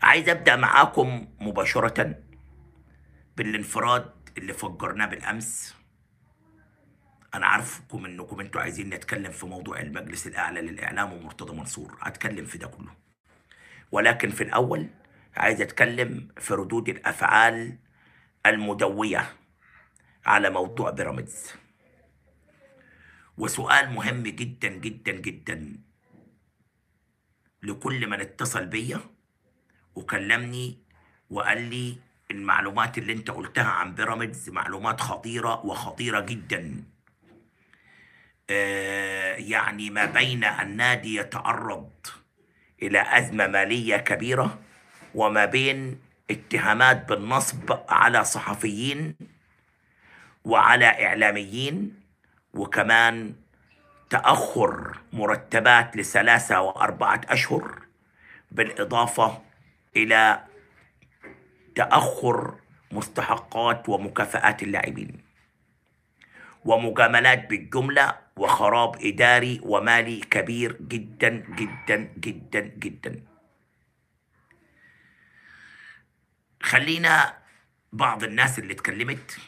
عايز ابدا معاكم مباشره بالانفراد اللي فجرناه بالامس انا عارفكم انكم انتوا عايزين نتكلم في موضوع المجلس الاعلى للاعلام ومرتضى منصور هتكلم في ده كله ولكن في الاول عايز اتكلم في ردود الافعال المدويه على موضوع بيراميدز وسؤال مهم جدا جدا جدا لكل من اتصل بيا وكلمني وقال لي المعلومات اللي انت قلتها عن بيراميدز معلومات خطيرة وخطيرة جدا آه، يعني ما بين النادي يتعرض إلى أزمة مالية كبيرة وما بين اتهامات بالنصب على صحفيين وعلى إعلاميين وكمان تأخر مرتبات لثلاثة وأربعة أشهر بالإضافة إلى تأخر مستحقات ومكافآت اللاعبين ومجاملات بالجملة وخراب إداري ومالي كبير جدا جدا جدا جدا خلينا بعض الناس اللي اتكلمت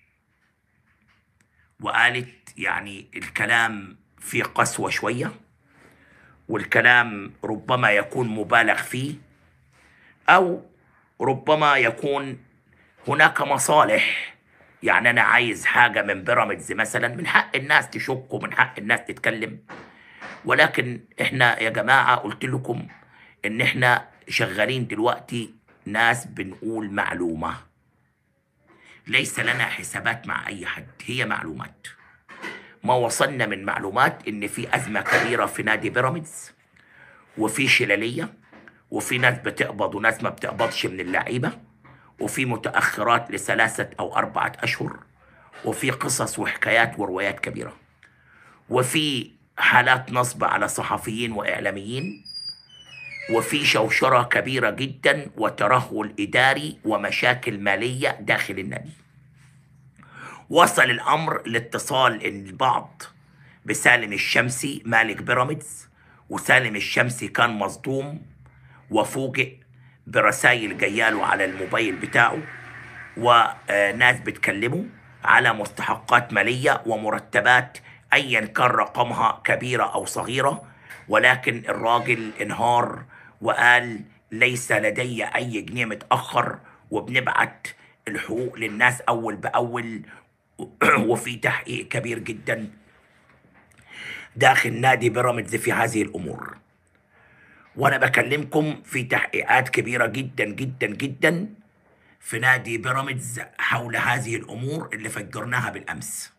وقالت يعني الكلام فيه قسوة شوية والكلام ربما يكون مبالغ فيه أو ربما يكون هناك مصالح يعني أنا عايز حاجة من بيراميدز مثلا من حق الناس تشك ومن حق الناس تتكلم ولكن احنا يا جماعة قلت لكم ان احنا شغالين دلوقتي ناس بنقول معلومة ليس لنا حسابات مع اي حد هي معلومات ما وصلنا من معلومات ان في ازمة كبيرة في نادي بيراميدز وفي شلالية وفي ناس بتقبض وناس ما بتقبضش من اللعيبة وفي متأخرات لثلاثة أو أربعة أشهر وفي قصص وحكايات وروايات كبيرة وفي حالات نصب على صحفيين وإعلاميين وفي شوشرة كبيرة جدا وترهل إداري ومشاكل مالية داخل النادي وصل الأمر لاتصال البعض بسالم الشمسي مالك بيراميدز وسالم الشمسي كان مصدوم وفوجئ برسائل جاياله على الموبايل بتاعه وناس بتكلمه على مستحقات مالية ومرتبات أيا كان رقمها كبيرة أو صغيرة ولكن الراجل انهار وقال ليس لدي أي جنيه متأخر وبنبعت الحقوق للناس أول بأول وفي تحقيق كبير جدا داخل نادي بيراميدز في هذه الأمور وانا بكلمكم في تحقيقات كبيره جدا جدا جدا في نادي بيراميدز حول هذه الامور اللي فجرناها بالامس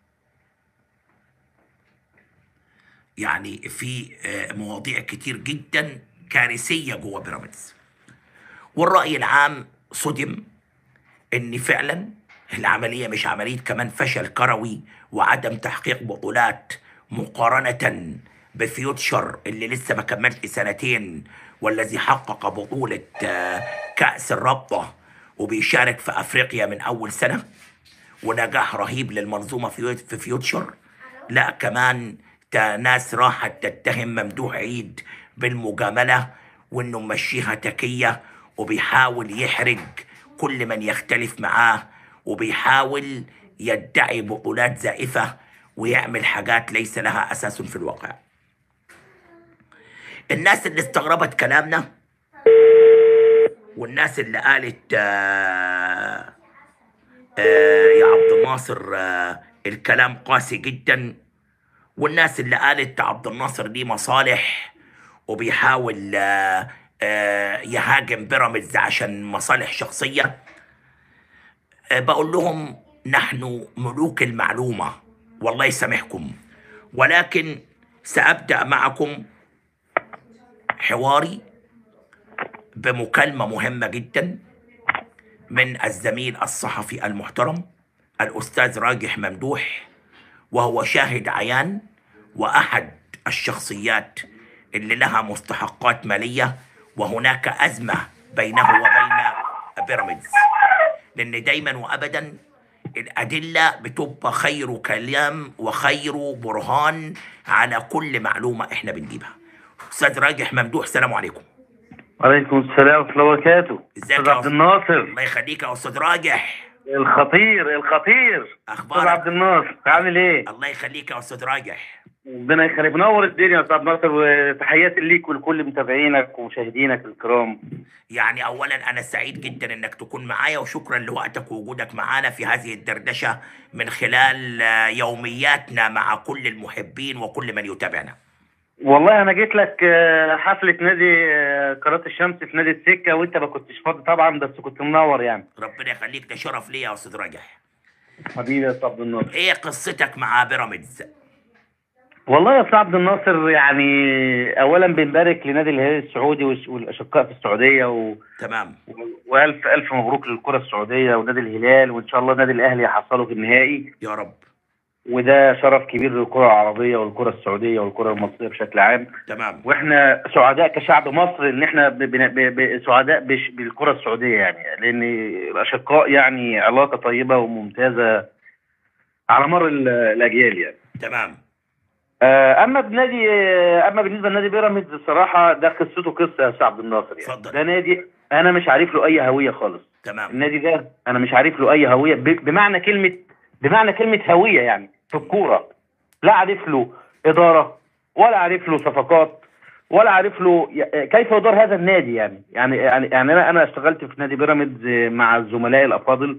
يعني في آه، مواضيع كتير جدا كارثيه جوه بيراميدز والراي العام صدم ان فعلا العمليه مش عمليه كمان فشل كروي وعدم تحقيق بطولات مقارنه بفيوتشر اللي لسه ما كملش سنتين والذي حقق بطوله آه، كاس الرابطه وبيشارك في افريقيا من اول سنه ونجاح رهيب للمنظومه في في فيوتشر لا كمان تا- ناس راحت تتهم ممدوح عيد بالمجامله وانه ممشيها تكيه وبيحاول يحرج كل من يختلف معاه وبيحاول يدعي بطولات زائفه ويعمل حاجات ليس لها اساس في الواقع الناس اللي استغربت كلامنا والناس اللي قالت آه آه يا عبد الناصر آه الكلام قاسي جدا والناس اللي قالت عبد الناصر دي مصالح وبيحاول آه آه يهاجم بيراميدز عشان مصالح شخصية آه بقول لهم نحن ملوك المعلومة والله يسامحكم ولكن سأبدأ معكم حواري بمكالمة مهمة جدا من الزميل الصحفي المحترم الأستاذ راجح ممدوح وهو شاهد عيان وأحد الشخصيات اللي لها مستحقات مالية وهناك أزمة بينه وبين بيراميدز لأن دايما وأبدا الأدلة بتبقى خير كلام وخير برهان على كل معلومة إحنا بنجيبها أستاذ راجح ممدوح السلام عليكم وعليكم السلام ورحمة الله وبركاته ازيك أستاذ يا عبد أستاذ؟ الناصر الله يخليك يا استاذ راجح الخطير الخطير أستاذ اخبارك عبد الناصر عامل إيه؟ الله يخليك يا استاذ راجح ربنا يخليك منور الدنيا يا أستاذ عبد الناصر وتحياتي ليك ولكل متابعينك ومشاهدينك الكرام يعني اولا انا سعيد جدا انك تكون معايا وشكرا لوقتك ووجودك معانا في هذه الدردشه من خلال آه، يومياتنا مع كل المحبين وكل من يتابعنا والله أنا جيت لك آه، حفلة نادي آه، قناة الشمس في نادي السكة وأنت ما كنتش فاضي طبعا بس كنت منور يعني ربنا يخليك ده شرف ليا يا استاذ راجح حبيبي يا أستاذ عبد الناصر ايه قصتك مع بيراميدز والله يا أستاذ عبد الناصر يعني أولا بنبارك لنادي الهلال السعودي والش- والأشقاء في السعودية و... تمام والف الف مبروك للكره السعوديه ونادي الهلال وان شاء الله النادي الاهلي يحصله في النهائي يا رب وده شرف كبير للكره العربيه والكره السعوديه والكره المصريه بشكل عام تمام واحنا سعداء كشعب مصر ان احنا ب- بن- ب- ب- سعداء بش- بالكره السعوديه يعني لان الاشقاء يعني علاقه طيبه وممتازه على مر ال- الاجيال يعني تمام آه، اما بنادي آه، اما بالنسبه لنادي بيراميدز الصراحه ده قصته قصه يا استاذ عبد الناصر يعني اتفضل. ده نادي انا مش عارف له اي هويه خالص تمام النادي ده انا مش عارف له اي هويه ب- بمعنى كلمه بمعنى كلمه هويه يعني في الكوره لا عارف له اداره ولا عارف له صفقات ولا عارف له ي- كيف يدار هذا النادي يعني يعني يعني, يعني انا انا اشتغلت في نادي بيراميدز مع الزملاء الافاضل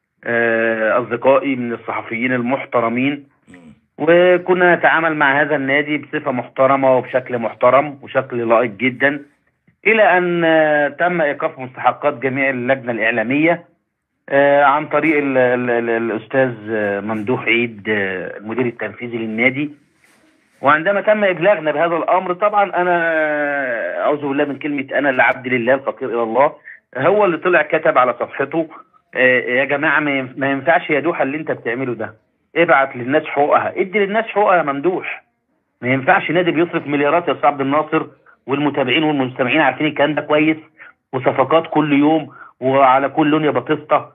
آه، اصدقائي من الصحفيين المحترمين مم. وكنا نتعامل مع هذا النادي بصفة محترمة وبشكل محترم وشكل لائق جدا إلى أن آه، تم إيقاف مستحقات جميع اللجنة الإعلامية آه، عن طريق ال ال ال الأستاذ آه، ممدوح عيد آه، المدير التنفيذي للنادي وعندما تم إبلاغنا بهذا الأمر طبعا أنا آه، أعوذ بالله من كلمة أنا العبد لله الفقير إلى الله هو اللي طلع كتب على صفحته آه، يا جماعة ما ينف- ما ينفعش يا دوحة اللي أنت بتعمله ده ابعت للناس حقوقها ادي للناس حقوقها يا ممدوح ما ينفعش نادي بيصرف مليارات يا استاذ عبد الناصر والمتابعين والمستمعين عارفين الكلام ده كويس وصفقات كل يوم وعلى كل لون يا باتيستا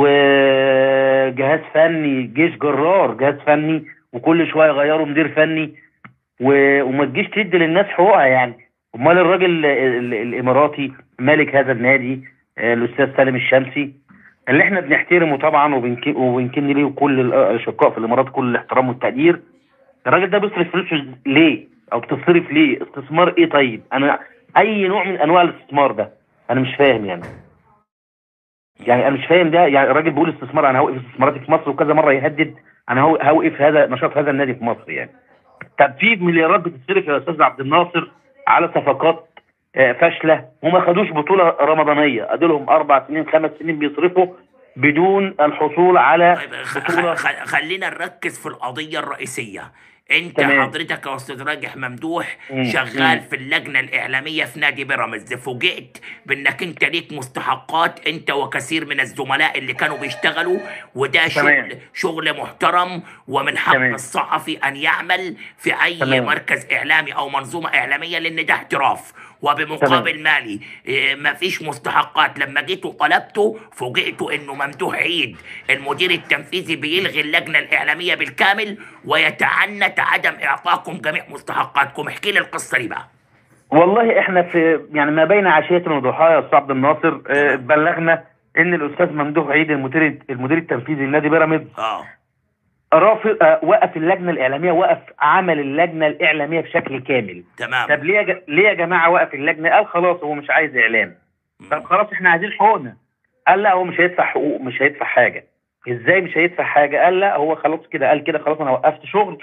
وجهاز فني جيش جرار جهاز فني وكل شويه يغيروا مدير فني و... وما تجيش تدي للناس حقوقها يعني امال الراجل ال- ال- الاماراتي مالك هذا النادي آه، الاستاذ سالم الشمسي اللي احنا بنحترمه طبعا وبنك- وبنكن ليه كل الاشقاء في الامارات كل الاحترام والتقدير الراجل ده بيصرف فلوسه ليه او بتصرف ليه استثمار ايه طيب انا اي نوع من انواع الاستثمار ده انا مش فاهم يعني يعني انا مش فاهم ده يعني الراجل بيقول استثمار انا هوقف استثماراتي في مصر وكذا مره يهدد انا هو- هوقف هذا نشاط هذا النادي في مصر يعني طب في مليارات بتتصرف يا استاذ عبد الناصر على صفقات آه، فاشله وما خدوش بطوله رمضانيه ادولهم اربع سنين خمس سنين بيصرفوا بدون الحصول على طيب خ- بطوله خ- خ- خلينا نركز في القضية الرئيسية انت تمام. حضرتك يا استاذ راجح ممدوح مم. شغال مم. في اللجنة الإعلامية في نادي بيراميدز فوجئت بأنك انت ليك مستحقات انت وكثير من الزملاء اللي كانوا بيشتغلوا وده تمام. شغل شغل محترم ومن حق تمام. الصحفي أن يعمل في أي تمام. مركز إعلامي أو منظومة إعلامية لأن ده احتراف وبمقابل مالي إيه، مفيش مستحقات لما جيتوا طلبتوا فوجئتوا انه ممدوح عيد المدير التنفيذي بيلغي اللجنه الاعلاميه بالكامل ويتعنت عدم اعطائكم جميع مستحقاتكم احكي لي القصه دي بقى والله احنا في يعني ما بين عشيه وضحاها يا استاذ عبد الناصر آه، بلغنا ان الاستاذ ممدوح عيد المدير المدير التنفيذي لنادي بيراميدز اه رافض آه، وقف اللجنه الاعلاميه وقف عمل اللجنه الاعلاميه بشكل كامل تمام طب ليه يا ج- ليه يا جماعه وقف اللجنه قال خلاص هو مش عايز اعلام طب خلاص احنا عايزين حقوقنا قال لا هو مش هيدفع حقوق مش هيدفع حاجه ازاي مش هيدفع حاجه قال لا هو خلاص كده قال كده خلاص انا وقفت شغل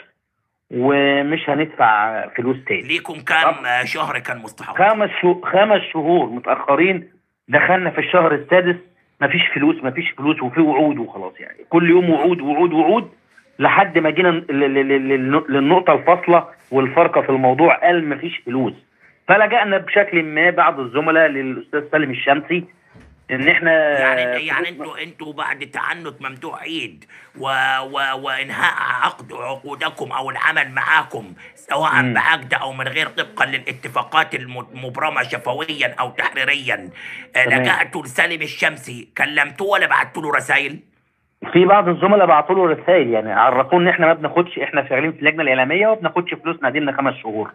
ومش هندفع فلوس تاني ليكم كام آه، شهر كان مستحق خمس شهور خمس شهور متاخرين دخلنا في الشهر السادس مفيش فلوس مفيش فلوس وفي وعود وخلاص يعني كل يوم وعود وعود وعود لحد ما جينا ل- ل- ل- للن- للنقطه الفاصله والفارقه في الموضوع قال مفيش فلوس فلجأنا بشكل ما بعض الزملاء للاستاذ سالم الشمسي ان احنا يعني يعني انتوا انتوا بعد تعنت ممدوح عيد و و وانهاء عقد عقودكم او العمل معاكم سواء مم. بعقد او من غير طبقا للاتفاقات المبرمه شفويا او تحريريا آه، تمام. لجأتوا لسالم الشمسي كلمتوه ولا بعتوا له رسائل؟ في بعض الزملاء بعتوا له رسائل يعني عرفوه ان احنا ما بناخدش احنا شغالين في اللجنه الاعلاميه وما بناخدش فلوسنا دي لنا خمس شهور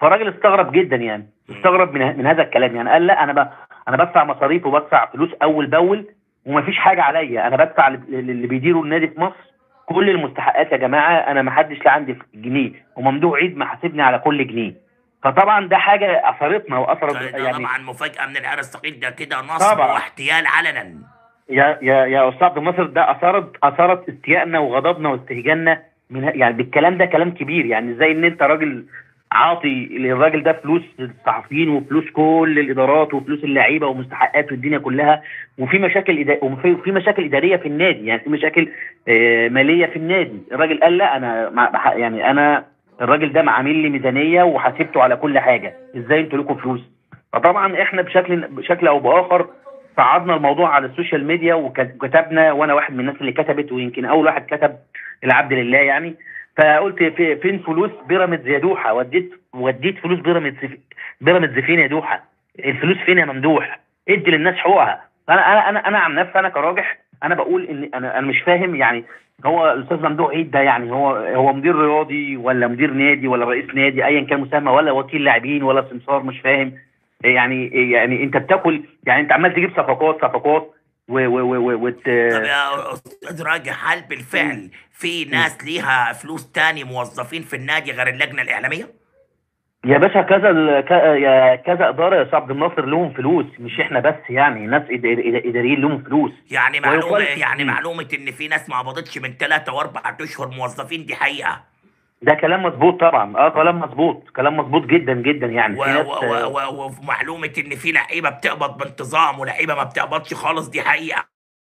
فالراجل استغرب جدا يعني استغرب من من هذا الكلام يعني قال لا انا ب... انا بدفع مصاريف وبدفع فلوس اول باول ومفيش حاجه عليا انا بدفع لل- اللي بيديروا النادي في مصر كل المستحقات يا جماعه انا ما حدش لا عندي جنيه وممدوح عيد محاسبني على كل جنيه فطبعا ده حاجه اثرتنا واثرت ده يعني طبعا مفاجاه من العيار الثقيل ده كده نصب طبعا. واحتيال علنا يا يا يا استاذ عبد الناصر ده اثارت اثارت استيائنا وغضبنا واستهجاننا من ه- يعني بالكلام ده كلام كبير يعني زي ان انت راجل عاطي للراجل ده فلوس الصحفيين وفلوس كل الادارات وفلوس اللعيبه ومستحقات الدنيا كلها وفي مشاكل إدا... وفي في مشاكل اداريه في النادي يعني في مشاكل آه، ماليه في النادي الراجل قال لا انا مع... بح- يعني انا الراجل ده عامل لي ميزانيه وحاسبته على كل حاجه ازاي انتوا لكم فلوس فطبعا احنا بشكل بشكل او باخر صعدنا الموضوع على السوشيال ميديا وك- وكتبنا وانا واحد من الناس اللي كتبت ويمكن اول واحد كتب العبد لله يعني فقلت في فين فلوس بيراميدز يا دوحه وديت وديت فلوس بيراميدز في- بيراميدز فين يا دوحه الفلوس فين يا ممدوح ادي للناس حقوقها انا انا انا انا عن نفسي انا كراجح انا بقول ان انا انا مش فاهم يعني هو الاستاذ ممدوح عيد ده يعني هو هو مدير رياضي ولا مدير نادي ولا رئيس نادي ايا كان مسمى ولا وكيل لاعبين ولا سمسار مش فاهم يعني يعني انت بتاكل يعني انت عمال تجيب صفقات صفقات و و و و وت... طب يا استاذ راجح هل بالفعل في ناس ليها فلوس تاني موظفين في النادي غير اللجنه الاعلاميه؟ يا باشا كذا ال- ك- يا كذا اداره يا استاذ عبد الناصر لهم فلوس مش احنا بس يعني ناس إد- إد- اداريين لهم فلوس يعني معلومه ويقال- يعني مم. معلومه ان في ناس ما قبضتش من ثلاثة واربع اشهر موظفين دي حقيقه ده كلام مظبوط طبعا اه كلام مظبوط كلام مظبوط جدا جدا يعني و- في ناس و- و- و- ومعلومه ان في لعيبه بتقبض بانتظام ولعيبه ما بتقبضش خالص دي حقيقه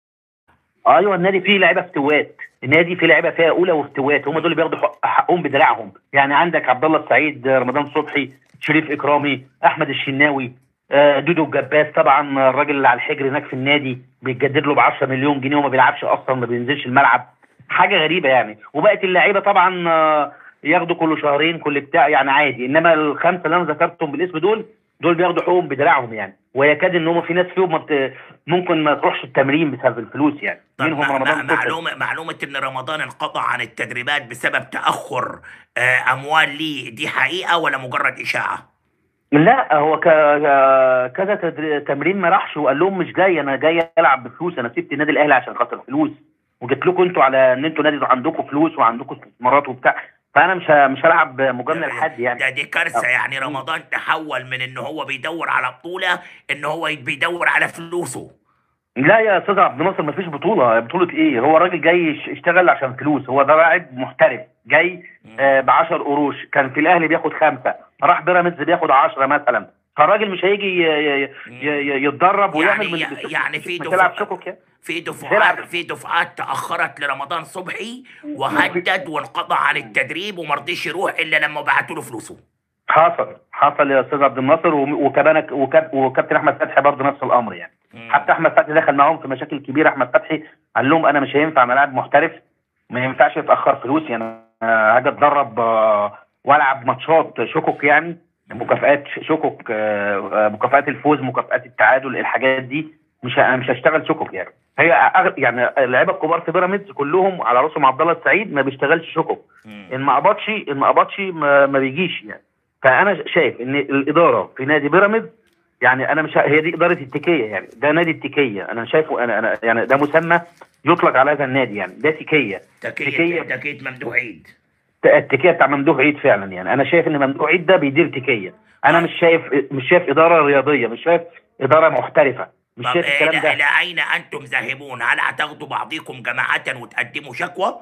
آه ايوه النادي فيه لعيبه افتوات النادي فيه لعيبه فيها اولى وافتوات هم دول اللي بياخدوا حق- حقهم بدراعهم يعني عندك عبد الله السعيد رمضان صبحي شريف اكرامي احمد الشناوي آه، دودو الجباس طبعا الراجل اللي على الحجر هناك في النادي بيتجدد له ب 10 مليون جنيه وما بيلعبش اصلا ما بينزلش الملعب حاجه غريبه يعني وبقت اللعيبه طبعا آه، ياخدوا كل شهرين كل بتاع يعني عادي انما الخمسه اللي انا ذكرتهم بالاسم دول دول بياخدوا حقوقهم بدراعهم يعني ويكاد ان هم في ناس فيهم ما بت- ممكن ما تروحش التمرين بسبب الفلوس يعني طب منهم مع- رمضان مع- صبحي. معلومه معلومه ان رمضان انقطع عن التدريبات بسبب تاخر آه، اموال ليه دي حقيقه ولا مجرد اشاعه؟ لا هو ك... ك- كذا تدر... تمرين ما راحش وقال لهم مش جاي انا جاي العب بفلوس انا سبت النادي الاهلي عشان خاطر فلوس وجيت لكم انتوا على ان انتوا نادي عندكم فلوس وعندكم استثمارات وبتاع فانا مش ه... مش هلعب مجامله لحد يعني ده دي كارثه يعني رمضان تحول من ان هو بيدور على بطوله ان هو بيدور على فلوسه لا يا استاذ عبد الناصر مفيش بطوله بطوله ايه هو الراجل جاي يش- يشتغل عشان فلوس هو ده لاعب محترف جاي آه ب 10 قروش كان في الاهلي بياخد خمسه راح بيراميدز بياخد 10 مثلا فالراجل مش هيجي ي- ي- ي- يتدرب ويعمل يعني من يعني في مش دفع- هيلعب شكك يعني في بيلعب. دفعات في دفعات تاخرت لرمضان صبحي وهدد وانقطع عن التدريب وما رضيش يروح الا لما بعتوا له فلوسه حصل حصل يا استاذ عبد الناصر وم- وكمان وكاب وكابتن احمد فتحي برضه نفس الامر يعني حتى احمد فتحي دخل معاهم في مشاكل كبيره احمد فتحي قال لهم انا مش هينفع انا لاعب محترف ما ينفعش يتاخر فلوسي انا آه، هاجي اتدرب آه، والعب ماتشات شكك يعني مكافآت شكك آه، آه، مكافآت الفوز مكافآت التعادل الحاجات دي مش ه- انا مش هشتغل شكك يعني هي أغ- يعني اللعيبه الكبار في بيراميدز كلهم على راسهم عبد الله السعيد ما بيشتغلش شكك ان ما قبضش ان ما قبضش ما, ما بيجيش يعني فانا شايف ان الاداره في نادي بيراميدز يعني انا مش ه- هي دي اداره التكيه يعني ده نادي التكيه انا شايفه انا انا يعني ده مسمى يطلق على هذا النادي يعني ده تكيه تكيت تكية. تكيت ممدوح عيد التكيه بتاع ممدوح عيد فعلا يعني انا شايف ان ممدوح عيد ده بيدير تكيه انا مش شايف مش شايف اداره رياضيه مش شايف اداره محترفه مش طب شايف الكلام إلى, ده إلى أين أنتم ذاهبون؟ هل هتاخدوا بعضكم جماعة وتقدموا شكوى؟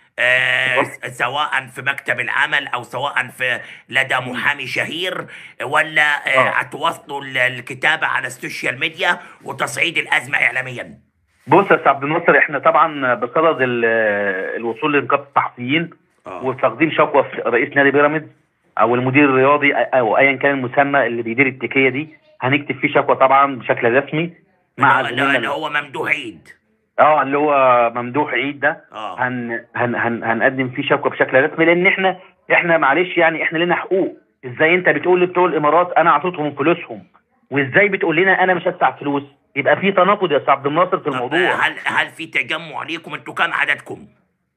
آه والله. سواء في مكتب العمل أو سواء في لدى محامي شهير ولا آه آه. هتواصلوا ال- الكتابة على السوشيال ميديا وتصعيد الأزمة إعلاميا؟ بص يا أستاذ عبد الناصر احنا طبعا بصدد ال- الوصول لنقابه الصحفيين وتقديم شكوى في رئيس نادي بيراميدز او المدير الرياضي او ايا كان المسمى اللي بيدير التكيه دي هنكتب فيه شكوى طبعا بشكل رسمي مع اللي هو- اللي زميلنا هو ممدوح عيد اه اللي هو ممدوح عيد ده اه هن هن هن هنقدم فيه شكوى بشكل رسمي لان احنا احنا معلش يعني احنا لنا حقوق ازاي انت بتقول لبتوع الامارات انا اعطيتهم فلوسهم وازاي بتقول لنا انا مش هدفع فلوس يبقى في تناقض يا استاذ عبد الناصر في طب الموضوع هل هل في تجمع ليكم انتوا كم عددكم؟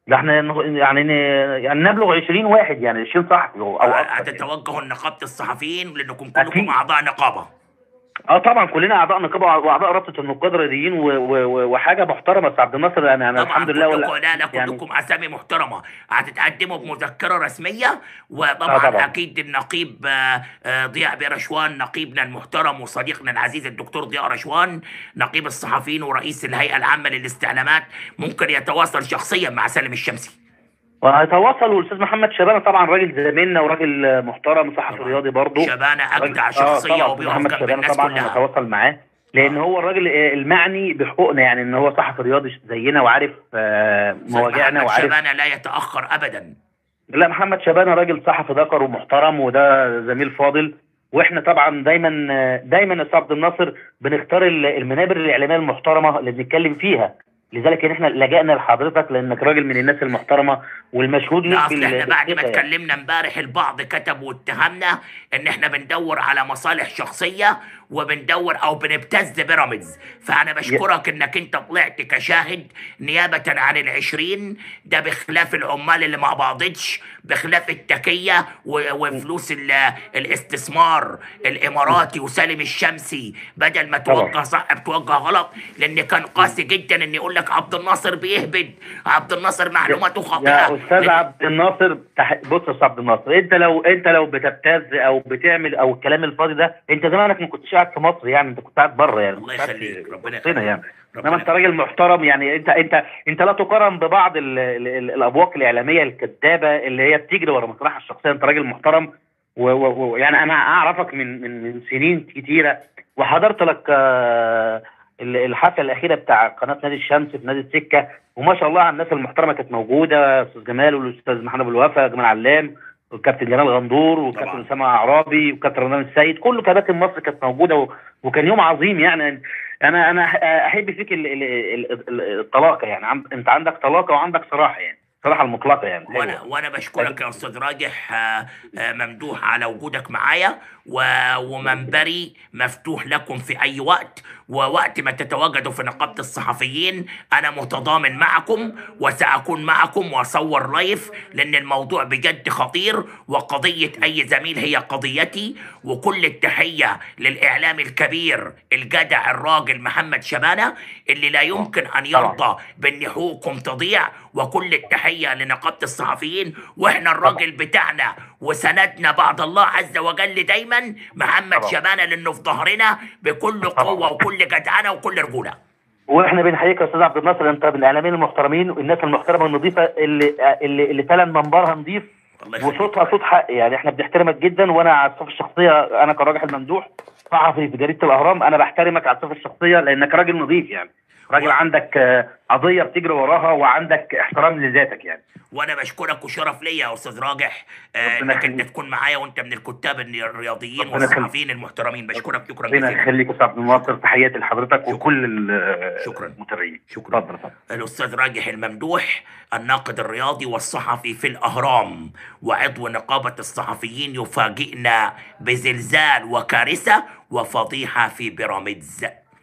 ده احنا ن- يعني ن- يعني نبلغ 20 واحد يعني 20 صحفي او أو اكتر هتتوجهوا لنقابه الصحفيين لانكم أكيد. كلكم اعضاء نقابه اه طبعا كلنا اعضاء نقابه واعضاء رابطه النقاد الرياضيين و- و- و- وحاجه محترمه بس عبد الناصر يعني انا طبعا الحمد لله كلكم ولا لا لا يعني كلكم اسامي محترمه هتتقدموا بمذكره رسميه وطبعا آه طبعاً. اكيد النقيب آه، آه، ضياء برشوان نقيبنا المحترم وصديقنا العزيز الدكتور ضياء رشوان نقيب الصحفيين ورئيس الهيئه العامه للاستعلامات ممكن يتواصل شخصيا مع سالم الشمسي وهيتواصل والاستاذ محمد شبانه طبعا راجل زميلنا وراجل محترم صحفي طبعاً. رياضي برضه شبانه اجدع راجل- شخصيه طبعاً وبيقف محمد جنب شبانه الناس طبعا كلها هنتواصل معاه لان آه. هو الراجل المعني بحقوقنا يعني ان هو صحفي رياضي زينا وعارف آه، مواجعنا محمد وعارف شبانه لا يتاخر ابدا لا محمد شبانه راجل صحفي ذكر ومحترم وده زميل فاضل واحنا طبعا دايما دايما يا استاذ عبد الناصر بنختار ال- المنابر الاعلاميه المحترمه اللي بنتكلم فيها لذلك ان احنا لجأنا لحضرتك لانك راجل من الناس المحترمه والمشهود لا لك اصل احنا بال- بعد ما بالثقة يعني. اتكلمنا امبارح البعض كتب واتهمنا ان احنا بندور على مصالح شخصيه وبندور او بنبتز بيراميدز فانا بشكرك انك انت طلعت كشاهد نيابه عن العشرين ده بخلاف العمال اللي ما قبضتش بخلاف التكيه و- وفلوس ال- الاستثمار الاماراتي وسالم الشمسي بدل ما طبعا. توجه صح بتوجه غلط لان كان قاسي جدا ان يقول لك عبد الناصر بيهبد عبد الناصر معلوماته خاطئه يا استاذ لأن- عبد الناصر تح... بص يا استاذ عبد الناصر انت لو انت لو بتبتز او بتعمل او الكلام الفاضي ده انت زمانك ما كنتش قاعد في مصر يعني انت كنت قاعد بره يعني الله كنت قاعد يخليك، في ربنا وسطنا يخليك. يعني ربنا انما انت راجل محترم يعني انت انت انت لا تقارن ببعض ال... ال... ال... الابواق الاعلاميه الكذابه اللي هي بتجري ورا مصلحه الشخصيه انت راجل محترم ويعني و... و... يعني انا اعرفك من من من سنين كتيره وحضرت لك آه، ال- الحفله الاخيره بتاع قناه نادي الشمس في نادي السكه وما شاء الله على الناس المحترمه كانت موجوده استاذ جمال والاستاذ محمد ابو الوفا جمال علام والكابتن جمال غندور والكابتن طبعا. اسامه اعرابي والكابتن رمضان السيد كل كباتن مصر كانت موجوده و... وكان يوم عظيم يعني انا انا أح- احب فيك ال... ال... ال... ال... الطلاقه يعني عن... انت عندك طلاقه وعندك صراحه يعني صراحه المطلقه يعني وانا حلوة. وانا بشكرك يا استاذ راجح آه، آه، ممدوح على وجودك معايا و- ومنبري مفتوح لكم في اي وقت ووقت ما تتواجدوا في نقابه الصحفيين انا متضامن معكم وساكون معكم واصور لايف لان الموضوع بجد خطير وقضيه اي زميل هي قضيتي وكل التحيه للاعلام الكبير الجدع الراجل محمد شبانه اللي لا يمكن ان يرضى بان حقوقكم تضيع وكل التحيه لنقابه الصحفيين واحنا الراجل بتاعنا وسندنا بعد الله عز وجل دايما محمد طبعا. شبانه لانه في ظهرنا بكل قوه وكل جدعنه وكل رجوله واحنا بنحييك يا استاذ عبد الناصر انت من الاعلاميين المحترمين والناس المحترمه النظيفه اللي اللي, اللي فعلا منبرها نظيف الله يخليك وصوتها صوت حق يعني احنا بنحترمك جدا وانا على الصفه الشخصيه انا كراجل الممدوح صحفي في جريده الاهرام انا بحترمك على الصفه الشخصيه لانك راجل نظيف يعني راجل و- عندك آه، قضيه بتجري وراها وعندك احترام لذاتك يعني وانا بشكرك وشرف ليا يا استاذ راجح آه، ربنا انك انت يخليك. تكون معايا وانت من الكتاب الرياضيين ربنا يخليك. والصحفيين المحترمين بشكرك شكرا ربنا جزيلا يخليك يا استاذ عبد الناصر تحياتي لحضرتك شكرا. وكل ال- شكرا. المتابعين شكرا اتفضل اتفضل الأستاذ راجح الممدوح الناقد الرياضي والصحفي في الأهرام وعضو نقابة الصحفيين يفاجئنا بزلزال وكارثة وفضيحة في بيراميدز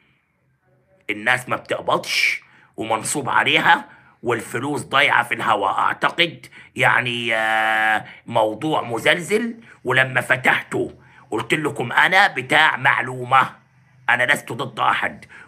الناس ما بتقبضش ومنصوب عليها والفلوس ضايعة في الهواء أعتقد يعني آه، موضوع مزلزل ولما فتحته قلت لكم أنا بتاع معلومة أنا لست ضد أحد